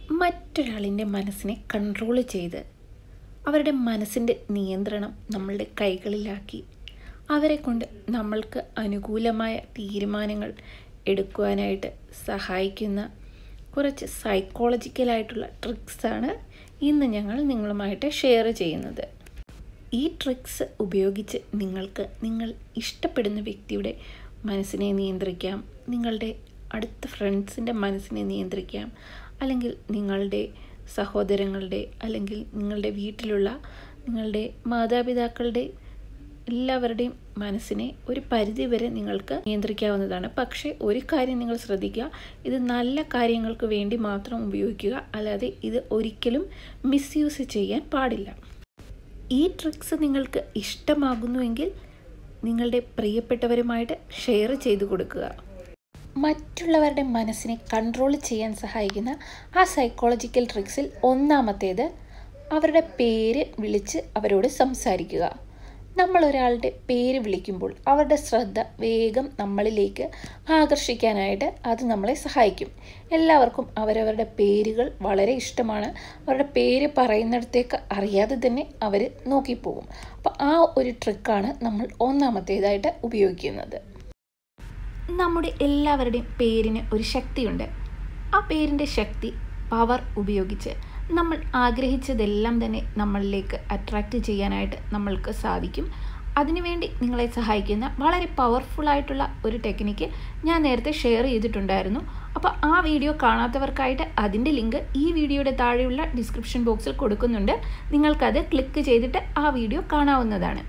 മറ്റൊരാളിൻ്റെ മനസ്സിനെ കൺട്രോൾ ചെയ്ത് അവരുടെ മനസ്സിൻ്റെ നിയന്ത്രണം നമ്മളുടെ കൈകളിലാക്കി അവരെ കൊണ്ട് നമ്മൾക്ക് അനുകൂലമായ തീരുമാനങ്ങൾ എടുക്കുവാനായിട്ട് സഹായിക്കുന്ന കുറച്ച് സൈക്കോളജിക്കലായിട്ടുള്ള ട്രിക്സാണ് ഇന്ന് ഞങ്ങൾ നിങ്ങളുമായിട്ട് ഷെയർ ചെയ്യുന്നത് ഈ ട്രിക്സ് ഉപയോഗിച്ച് നിങ്ങൾക്ക് നിങ്ങൾ ഇഷ്ടപ്പെടുന്ന വ്യക്തിയുടെ മനസ്സിനെ നിയന്ത്രിക്കാം നിങ്ങളുടെ അടുത്ത ഫ്രണ്ട്സിൻ്റെ മനസ്സിനെ നിയന്ത്രിക്കാം അല്ലെങ്കിൽ നിങ്ങളുടെ സഹോദരങ്ങളുടെ അല്ലെങ്കിൽ നിങ്ങളുടെ വീട്ടിലുള്ള നിങ്ങളുടെ മാതാപിതാക്കളുടെ എല്ലാവരുടെയും മനസ്സിനെ ഒരു പരിധി വരെ നിങ്ങൾക്ക് നിയന്ത്രിക്കാവുന്നതാണ് പക്ഷേ ഒരു കാര്യം നിങ്ങൾ ശ്രദ്ധിക്കുക ഇത് നല്ല കാര്യങ്ങൾക്ക് വേണ്ടി മാത്രം ഉപയോഗിക്കുക അല്ലാതെ ഇത് ഒരിക്കലും മിസ്യൂസ് ചെയ്യാൻ പാടില്ല ഈ ട്രിക്സ് നിങ്ങൾക്ക് ഇഷ്ടമാകുന്നുവെങ്കിൽ നിങ്ങളുടെ പ്രിയപ്പെട്ടവരുമായിട്ട് ഷെയർ ചെയ്തു കൊടുക്കുക മറ്റുള്ളവരുടെ മനസ്സിനെ കൺട്രോൾ ചെയ്യാൻ സഹായിക്കുന്ന ആ സൈക്കോളജിക്കൽ ട്രിക്സിൽ ഒന്നാമത്തേത് അവരുടെ പേര് വിളിച്ച് അവരോട് സംസാരിക്കുക നമ്മൾ ഒരാളുടെ പേര് വിളിക്കുമ്പോൾ അവരുടെ ശ്രദ്ധ വേഗം നമ്മളിലേക്ക് ആകർഷിക്കാനായിട്ട് അത് നമ്മളെ സഹായിക്കും എല്ലാവർക്കും അവരവരുടെ പേരുകൾ വളരെ ഇഷ്ടമാണ് അവരുടെ പേര് പറയുന്നിടത്തേക്ക് അറിയാതെ തന്നെ അവർ നോക്കിപ്പോകും അപ്പോൾ ആ ഒരു ട്രിക്കാണ് നമ്മൾ ഒന്നാമത്തേതായിട്ട് ഉപയോഗിക്കുന്നത് നമ്മുടെ എല്ലാവരുടെയും പേരിന് ഒരു ശക്തിയുണ്ട് ആ പേരിൻ്റെ ശക്തി പവർ ഉപയോഗിച്ച് നമ്മൾ ആഗ്രഹിച്ചതെല്ലാം തന്നെ നമ്മളിലേക്ക് അട്രാക്റ്റ് ചെയ്യാനായിട്ട് നമ്മൾക്ക് സാധിക്കും അതിനുവേണ്ടി നിങ്ങളെ സഹായിക്കുന്ന വളരെ പവർഫുൾ ആയിട്ടുള്ള ഒരു ടെക്നിക്ക് ഞാൻ നേരത്തെ ഷെയർ ചെയ്തിട്ടുണ്ടായിരുന്നു അപ്പോൾ ആ വീഡിയോ കാണാത്തവർക്കായിട്ട് അതിൻ്റെ ലിങ്ക് ഈ വീഡിയോയുടെ താഴെയുള്ള ഡിസ്ക്രിപ്ഷൻ ബോക്സിൽ കൊടുക്കുന്നുണ്ട് നിങ്ങൾക്കത് ക്ലിക്ക് ചെയ്തിട്ട് ആ വീഡിയോ കാണാവുന്നതാണ്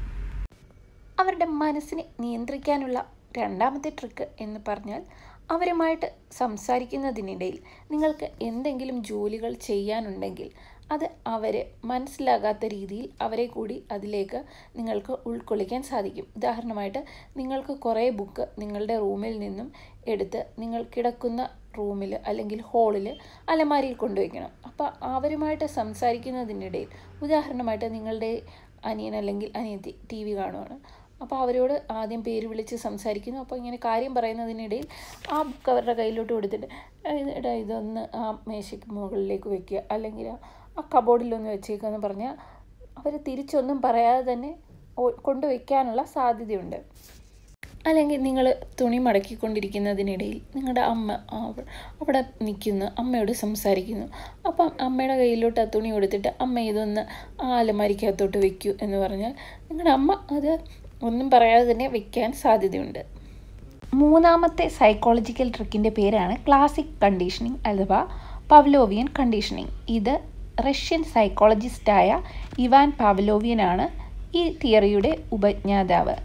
അവരുടെ മനസ്സിനെ നിയന്ത്രിക്കാനുള്ള രണ്ടാമത്തെ ട്രിക്ക് എന്ന് പറഞ്ഞാൽ അവരുമായിട്ട് സംസാരിക്കുന്നതിനിടയിൽ നിങ്ങൾക്ക് എന്തെങ്കിലും ജോലികൾ ചെയ്യാനുണ്ടെങ്കിൽ അത് അവർ മനസ്സിലാകാത്ത രീതിയിൽ അവരെ കൂടി അതിലേക്ക് നിങ്ങൾക്ക് ഉൾക്കൊള്ളിക്കാൻ സാധിക്കും ഉദാഹരണമായിട്ട് നിങ്ങൾക്ക് കുറേ ബുക്ക് നിങ്ങളുടെ റൂമിൽ നിന്നും എടുത്ത് നിങ്ങൾ കിടക്കുന്ന റൂമിൽ അല്ലെങ്കിൽ ഹോളിൽ അലമാരിയിൽ കൊണ്ടുവയ്ക്കണം അപ്പോൾ അവരുമായിട്ട് സംസാരിക്കുന്നതിനിടയിൽ ഉദാഹരണമായിട്ട് നിങ്ങളുടെ അനിയൻ അല്ലെങ്കിൽ അനിയത്തി ടി വി കാണുവാണ് അപ്പോൾ അവരോട് ആദ്യം പേര് വിളിച്ച് സംസാരിക്കുന്നു അപ്പോൾ ഇങ്ങനെ കാര്യം പറയുന്നതിനിടയിൽ ആ ബുക്ക് അവരുടെ കയ്യിലോട്ട് കൊടുത്തിട്ട് എടാ ഇതൊന്ന് ആ മേശയ്ക്ക് മുകളിലേക്ക് വെക്കുക അല്ലെങ്കിൽ ആ കബോർഡിലൊന്ന് വെച്ചേക്കുക എന്ന് പറഞ്ഞാൽ അവർ തിരിച്ചൊന്നും പറയാതെ തന്നെ കൊണ്ടുവയ്ക്കാനുള്ള സാധ്യതയുണ്ട് അല്ലെങ്കിൽ നിങ്ങൾ തുണി മടക്കിക്കൊണ്ടിരിക്കുന്നതിനിടയിൽ നിങ്ങളുടെ അമ്മ അവിടെ നിൽക്കുന്നു അമ്മയോട് സംസാരിക്കുന്നു അപ്പം അമ്മയുടെ കയ്യിലോട്ട് ആ തുണി കൊടുത്തിട്ട് അമ്മ ഇതൊന്ന് ആ അലമാരിക്കകത്തോട്ട് വെക്കൂ എന്ന് പറഞ്ഞാൽ നിങ്ങളുടെ അമ്മ അത് ഒന്നും പറയാതെ തന്നെ വെക്കാൻ സാധ്യതയുണ്ട് മൂന്നാമത്തെ സൈക്കോളജിക്കൽ ട്രിക്കിൻ്റെ പേരാണ് ക്ലാസിക് കണ്ടീഷനിങ് അഥവാ പവ്ലോവിയൻ കണ്ടീഷനിങ് ഇത് റഷ്യൻ സൈക്കോളജിസ്റ്റായ ഇവാൻ പാവ്ലോവിയനാണ് ഈ തിയറിയുടെ ഉപജ്ഞാതാവ്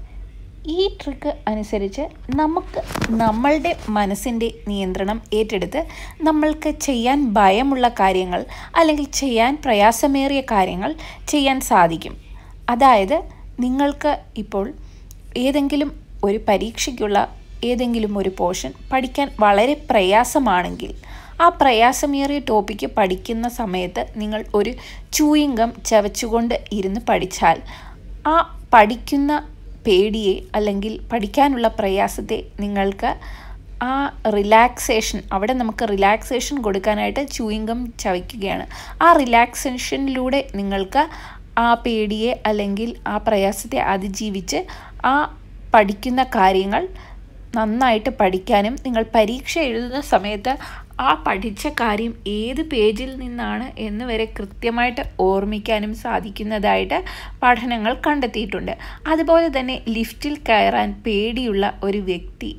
ഈ ട്രിക്ക് അനുസരിച്ച് നമുക്ക് നമ്മളുടെ മനസ്സിൻ്റെ നിയന്ത്രണം ഏറ്റെടുത്ത് നമ്മൾക്ക് ചെയ്യാൻ ഭയമുള്ള കാര്യങ്ങൾ അല്ലെങ്കിൽ ചെയ്യാൻ പ്രയാസമേറിയ കാര്യങ്ങൾ ചെയ്യാൻ സാധിക്കും അതായത് നിങ്ങൾക്ക് ഇപ്പോൾ ഏതെങ്കിലും ഒരു പരീക്ഷയ്ക്കുള്ള ഏതെങ്കിലും ഒരു പോർഷൻ പഠിക്കാൻ വളരെ പ്രയാസമാണെങ്കിൽ ആ പ്രയാസമേറിയ ടോപ്പിക്ക് പഠിക്കുന്ന സമയത്ത് നിങ്ങൾ ഒരു ചൂയിങ്കം ചവച്ചുകൊണ്ട് ഇരുന്ന് പഠിച്ചാൽ ആ പഠിക്കുന്ന പേടിയെ അല്ലെങ്കിൽ പഠിക്കാനുള്ള പ്രയാസത്തെ നിങ്ങൾക്ക് ആ റിലാക്സേഷൻ അവിടെ നമുക്ക് റിലാക്സേഷൻ കൊടുക്കാനായിട്ട് ചൂയിങ്കം ചവയ്ക്കുകയാണ് ആ റിലാക്സേഷനിലൂടെ നിങ്ങൾക്ക് ആ പേടിയെ അല്ലെങ്കിൽ ആ പ്രയാസത്തെ അതിജീവിച്ച് ആ പഠിക്കുന്ന കാര്യങ്ങൾ നന്നായിട്ട് പഠിക്കാനും നിങ്ങൾ പരീക്ഷ എഴുതുന്ന സമയത്ത് ആ പഠിച്ച കാര്യം ഏത് പേജിൽ നിന്നാണ് എന്ന് വരെ കൃത്യമായിട്ട് ഓർമ്മിക്കാനും സാധിക്കുന്നതായിട്ട് പഠനങ്ങൾ കണ്ടെത്തിയിട്ടുണ്ട് അതുപോലെ തന്നെ ലിഫ്റ്റിൽ കയറാൻ പേടിയുള്ള ഒരു വ്യക്തി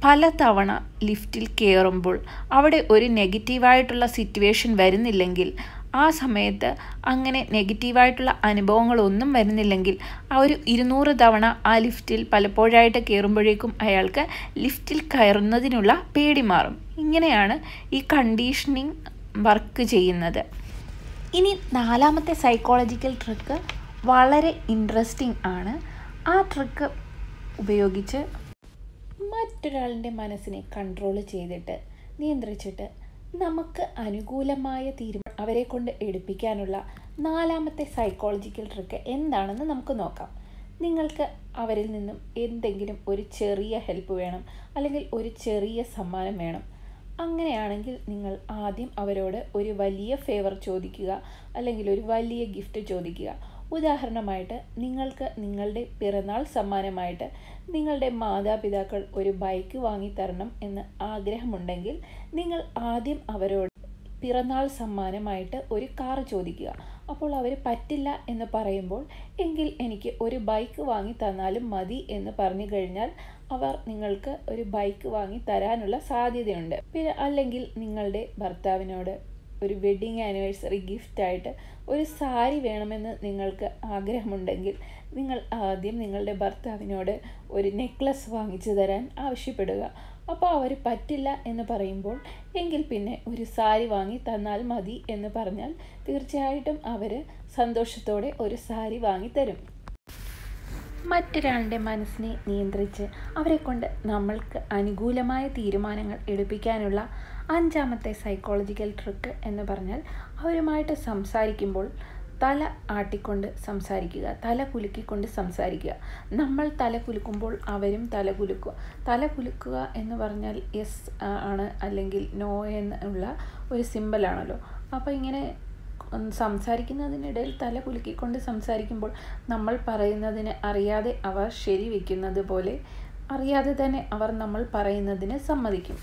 പലതവണ ലിഫ്റ്റിൽ കയറുമ്പോൾ അവിടെ ഒരു നെഗറ്റീവായിട്ടുള്ള സിറ്റുവേഷൻ വരുന്നില്ലെങ്കിൽ ആ സമയത്ത് അങ്ങനെ നെഗറ്റീവായിട്ടുള്ള അനുഭവങ്ങളൊന്നും വരുന്നില്ലെങ്കിൽ ആ ഒരു ഇരുന്നൂറ് തവണ ആ ലിഫ്റ്റിൽ പലപ്പോഴായിട്ട് കയറുമ്പോഴേക്കും അയാൾക്ക് ലിഫ്റ്റിൽ കയറുന്നതിനുള്ള പേടി മാറും ഇങ്ങനെയാണ് ഈ കണ്ടീഷനിങ് വർക്ക് ചെയ്യുന്നത് ഇനി നാലാമത്തെ സൈക്കോളജിക്കൽ ട്രിക്ക് വളരെ ഇൻട്രസ്റ്റിംഗ് ആണ് ആ ട്രിക്ക് ഉപയോഗിച്ച് മറ്റൊരാളുടെ മനസ്സിനെ കൺട്രോൾ ചെയ്തിട്ട് നിയന്ത്രിച്ചിട്ട് നമുക്ക് അനുകൂലമായ തീരുമാനം അവരെ കൊണ്ട് എടുപ്പിക്കാനുള്ള നാലാമത്തെ സൈക്കോളജിക്കൽ ട്രിക്ക് എന്താണെന്ന് നമുക്ക് നോക്കാം നിങ്ങൾക്ക് അവരിൽ നിന്നും എന്തെങ്കിലും ഒരു ചെറിയ ഹെൽപ്പ് വേണം അല്ലെങ്കിൽ ഒരു ചെറിയ സമ്മാനം വേണം അങ്ങനെയാണെങ്കിൽ നിങ്ങൾ ആദ്യം അവരോട് ഒരു വലിയ ഫേവർ ചോദിക്കുക അല്ലെങ്കിൽ ഒരു വലിയ ഗിഫ്റ്റ് ചോദിക്കുക ഉദാഹരണമായിട്ട് നിങ്ങൾക്ക് നിങ്ങളുടെ പിറന്നാൾ സമ്മാനമായിട്ട് നിങ്ങളുടെ മാതാപിതാക്കൾ ഒരു ബൈക്ക് വാങ്ങി തരണം എന്ന് ആഗ്രഹമുണ്ടെങ്കിൽ നിങ്ങൾ ആദ്യം അവരോട് പിറന്നാൾ സമ്മാനമായിട്ട് ഒരു കാർ ചോദിക്കുക അപ്പോൾ അവർ പറ്റില്ല എന്ന് പറയുമ്പോൾ എങ്കിൽ എനിക്ക് ഒരു ബൈക്ക് വാങ്ങി തന്നാലും മതി എന്ന് പറഞ്ഞു കഴിഞ്ഞാൽ അവർ നിങ്ങൾക്ക് ഒരു ബൈക്ക് വാങ്ങി തരാനുള്ള സാധ്യതയുണ്ട് പിന്നെ അല്ലെങ്കിൽ നിങ്ങളുടെ ഭർത്താവിനോട് ഒരു വെഡ്ഡിങ് ആനിവേഴ്സറി ഗിഫ്റ്റായിട്ട് ഒരു സാരി വേണമെന്ന് നിങ്ങൾക്ക് ആഗ്രഹമുണ്ടെങ്കിൽ നിങ്ങൾ ആദ്യം നിങ്ങളുടെ ഭർത്താവിനോട് ഒരു നെക്ലസ് വാങ്ങിച്ചു തരാൻ ആവശ്യപ്പെടുക അപ്പോൾ അവർ പറ്റില്ല എന്ന് പറയുമ്പോൾ എങ്കിൽ പിന്നെ ഒരു സാരി വാങ്ങി തന്നാൽ മതി എന്ന് പറഞ്ഞാൽ തീർച്ചയായിട്ടും അവർ സന്തോഷത്തോടെ ഒരു സാരി വാങ്ങി തരും മറ്റൊരാളുടെ മനസ്സിനെ നിയന്ത്രിച്ച് അവരെ കൊണ്ട് നമ്മൾക്ക് അനുകൂലമായ തീരുമാനങ്ങൾ എടുപ്പിക്കാനുള്ള അഞ്ചാമത്തെ സൈക്കോളജിക്കൽ ട്രിക്ക് എന്ന് പറഞ്ഞാൽ അവരുമായിട്ട് സംസാരിക്കുമ്പോൾ തല ആട്ടിക്കൊണ്ട് സംസാരിക്കുക തല കുലുക്കിക്കൊണ്ട് സംസാരിക്കുക നമ്മൾ തല കുലുക്കുമ്പോൾ അവരും തല കുലുക്കുക തല കുലുക്കുക എന്ന് പറഞ്ഞാൽ യെസ് ആണ് അല്ലെങ്കിൽ നോ എന്നുള്ള ഒരു സിമ്പലാണല്ലോ അപ്പോൾ ഇങ്ങനെ സംസാരിക്കുന്നതിനിടയിൽ തല കുലുക്കിക്കൊണ്ട് സംസാരിക്കുമ്പോൾ നമ്മൾ പറയുന്നതിന് അറിയാതെ അവർ ശരി വയ്ക്കുന്നത് പോലെ അറിയാതെ തന്നെ അവർ നമ്മൾ പറയുന്നതിന് സമ്മതിക്കും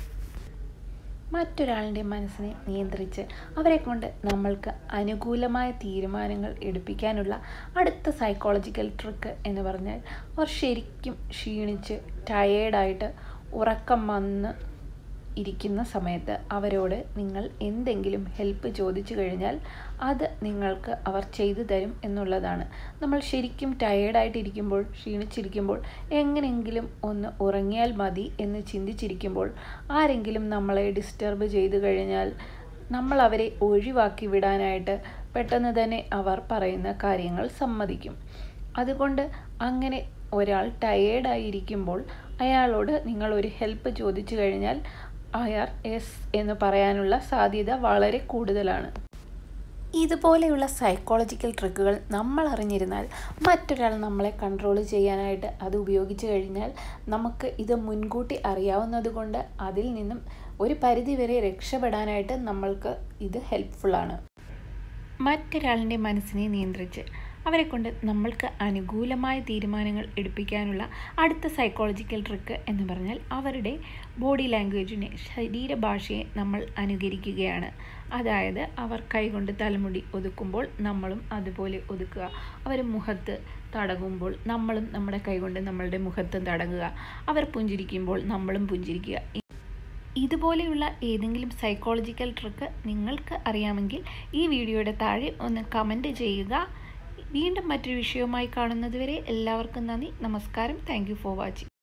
മറ്റൊരാളുടെ മനസ്സിനെ നിയന്ത്രിച്ച് അവരെ കൊണ്ട് നമ്മൾക്ക് അനുകൂലമായ തീരുമാനങ്ങൾ എടുപ്പിക്കാനുള്ള അടുത്ത സൈക്കോളജിക്കൽ ട്രിക്ക് എന്ന് പറഞ്ഞാൽ അവർ ശരിക്കും ക്ഷീണിച്ച് ടയേർഡായിട്ട് ഉറക്കം വന്ന് ഇരിക്കുന്ന സമയത്ത് അവരോട് നിങ്ങൾ എന്തെങ്കിലും ഹെൽപ്പ് ചോദിച്ചു കഴിഞ്ഞാൽ അത് നിങ്ങൾക്ക് അവർ ചെയ്തു തരും എന്നുള്ളതാണ് നമ്മൾ ശരിക്കും ടയേർഡായിട്ടിരിക്കുമ്പോൾ ക്ഷീണിച്ചിരിക്കുമ്പോൾ എങ്ങനെയെങ്കിലും ഒന്ന് ഉറങ്ങിയാൽ മതി എന്ന് ചിന്തിച്ചിരിക്കുമ്പോൾ ആരെങ്കിലും നമ്മളെ ഡിസ്റ്റർബ് ചെയ്തു കഴിഞ്ഞാൽ നമ്മൾ അവരെ ഒഴിവാക്കി വിടാനായിട്ട് പെട്ടെന്ന് തന്നെ അവർ പറയുന്ന കാര്യങ്ങൾ സമ്മതിക്കും അതുകൊണ്ട് അങ്ങനെ ഒരാൾ ടയേർഡായിരിക്കുമ്പോൾ അയാളോട് നിങ്ങൾ ഒരു ഹെൽപ്പ് ചോദിച്ചു കഴിഞ്ഞാൽ അയാൾ എസ് എന്ന് പറയാനുള്ള സാധ്യത വളരെ കൂടുതലാണ് ഇതുപോലെയുള്ള സൈക്കോളജിക്കൽ ട്രിക്കുകൾ നമ്മൾ അറിഞ്ഞിരുന്നാൽ മറ്റൊരാൾ നമ്മളെ കൺട്രോൾ ചെയ്യാനായിട്ട് അത് ഉപയോഗിച്ചു കഴിഞ്ഞാൽ നമുക്ക് ഇത് മുൻകൂട്ടി അറിയാവുന്നത് കൊണ്ട് അതിൽ നിന്നും ഒരു പരിധിവരെ രക്ഷപ്പെടാനായിട്ട് നമ്മൾക്ക് ഇത് ഹെൽപ്ഫുള്ളാണ് മറ്റൊരാളിൻ്റെ മനസ്സിനെ നിയന്ത്രിച്ച് അവരെ കൊണ്ട് നമ്മൾക്ക് അനുകൂലമായ തീരുമാനങ്ങൾ എടുപ്പിക്കാനുള്ള അടുത്ത സൈക്കോളജിക്കൽ ട്രിക്ക് എന്ന് പറഞ്ഞാൽ അവരുടെ ബോഡി ലാംഗ്വേജിനെ ശരീരഭാഷയെ നമ്മൾ അനുകരിക്കുകയാണ് അതായത് അവർ കൈകൊണ്ട് തലമുടി ഒതുക്കുമ്പോൾ നമ്മളും അതുപോലെ ഒതുക്കുക അവർ മുഖത്ത് തടകുമ്പോൾ നമ്മളും നമ്മുടെ കൈകൊണ്ട് നമ്മളുടെ മുഖത്ത് തടകുക അവർ പുഞ്ചിരിക്കുമ്പോൾ നമ്മളും പുഞ്ചിരിക്കുക ഇതുപോലെയുള്ള ഏതെങ്കിലും സൈക്കോളജിക്കൽ ട്രിക്ക് നിങ്ങൾക്ക് അറിയാമെങ്കിൽ ഈ വീഡിയോയുടെ താഴെ ഒന്ന് കമൻറ്റ് ചെയ്യുക വീണ്ടും മറ്റൊരു വിഷയവുമായി കാണുന്നതുവരെ എല്ലാവർക്കും നന്ദി നമസ്കാരം താങ്ക് ഫോർ വാച്ചിങ്